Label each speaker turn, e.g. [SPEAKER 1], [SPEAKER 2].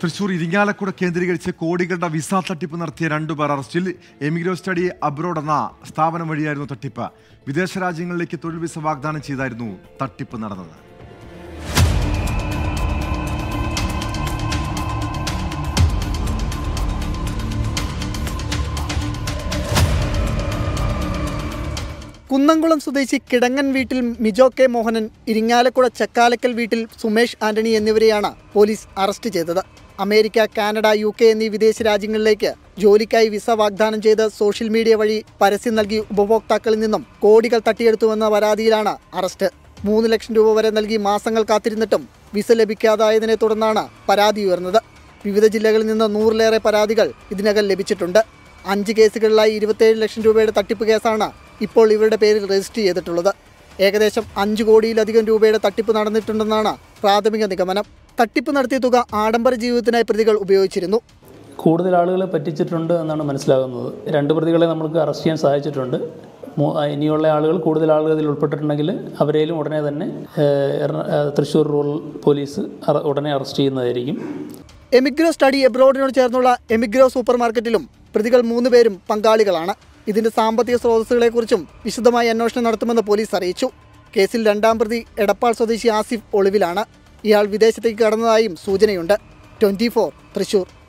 [SPEAKER 1] തൃശൂർ ഇരിങ്ങാലക്കുട കേന്ദ്രീകരിച്ച് കോടികളുടെ വിസ തട്ടിപ്പ് നടത്തിയ രണ്ടുപേർ അറസ്റ്റിൽ എമിഗ്രോ സ്റ്റഡി അബ്രോഡ് എന്ന സ്ഥാപനം വഴിയായിരുന്നു തട്ടിപ്പ് വിദേശ രാജ്യങ്ങളിലേക്ക് തൊഴിൽ വിസ വാഗ്ദാനം ചെയ്തായിരുന്നു തട്ടിപ്പ് നടന്നത്
[SPEAKER 2] കുന്നംകുളം സ്വദേശി കിടങ്ങൻ വീട്ടിൽ മിജോ കെ മോഹനൻ ഇരിങ്ങാലക്കുട ചക്കാലക്കൽ വീട്ടിൽ സുമേഷ് ആന്റണി എന്നിവരെയാണ് പോലീസ് അറസ്റ്റ് ചെയ്തത് അമേരിക്ക കാനഡ യു കെ എന്നീ വിദേശ രാജ്യങ്ങളിലേക്ക് ജോലിക്കായി വിസ വാഗ്ദാനം ചെയ്ത് സോഷ്യൽ മീഡിയ വഴി പരസ്യം നൽകി ഉപഭോക്താക്കളിൽ നിന്നും കോടികൾ തട്ടിയെടുത്തുവെന്ന പരാതിയിലാണ് അറസ്റ്റ് മൂന്ന് ലക്ഷം രൂപ വരെ നൽകി മാസങ്ങൾ കാത്തിരുന്നിട്ടും വിസ ലഭിക്കാതായതിനെ തുടർന്നാണ് പരാതി ഉയർന്നത് വിവിധ ജില്ലകളിൽ നിന്ന് നൂറിലേറെ പരാതികൾ ഇതിനകം ലഭിച്ചിട്ടുണ്ട് അഞ്ച് കേസുകളിലായി ഇരുപത്തേഴ് ലക്ഷം രൂപയുടെ തട്ടിപ്പ് കേസാണ് ഇപ്പോൾ ഇവരുടെ പേരിൽ രജിസ്റ്റർ ചെയ്തിട്ടുള്ളത് ഏകദേശം അഞ്ച് കോടിയിലധികം രൂപയുടെ തട്ടിപ്പ് നടന്നിട്ടുണ്ടെന്നാണ് പ്രാഥമിക നിഗമനം തട്ടിപ്പ് നടത്തിയ തുക ആഡംബര ജീവിതത്തിനായി പ്രതികൾ ഉപയോഗിച്ചിരുന്നു
[SPEAKER 3] കൂടുതൽ ആളുകളെ പറ്റിച്ചിട്ടുണ്ട് എന്നാണ് മനസ്സിലാകുന്നത് രണ്ട് പ്രതികളെ നമുക്ക് അറസ്റ്റ് ചെയ്യാൻ സാധിച്ചിട്ടുണ്ട് മൂ- ആ, ഇനിയുള്ള ആളുകൾ കൂടുതൽ ആളുകൾ ഇതിൽ ഉൾപ്പെട്ടിട്ടുണ്ടെങ്കിൽ അവരെയും ഉടനെ തന്നെ ഏഹ്, എറണ- ഏഹ്, തൃശ്ശൂർ റൂറൽ പോലീസ് അറ- ഉടനെ അറസ്റ്റ് ചെയ്യുന്നതായിരിക്കും
[SPEAKER 2] എമിഗ്രോ സ്റ്റഡി എബ്രോഡിനോട് ചേർന്നുള്ള എമിഗ്രോ സൂപ്പർ മാർക്കറ്റിലും പ്രതികൾ മൂന്ന് പേരും പങ്കാളികളാണ് ഇതിന്റെ സാമ്പത്തിക സ്രോതസ്സുകളെക്കുറിച്ചും വിശദമായി അന്വേഷണം നടത്തുമെന്ന് പോലീസ് അറിയിച്ചു കേസിൽ രണ്ടാം പ്രതി എടപ്പാൾ സ്വദേശി ആസിഫ് ഒളിവിലാണ് ഇയാൾ വിദേശത്തേക്ക് കടന്നതായും സൂചനയുണ്ട് ട്വന്റി തൃശൂർ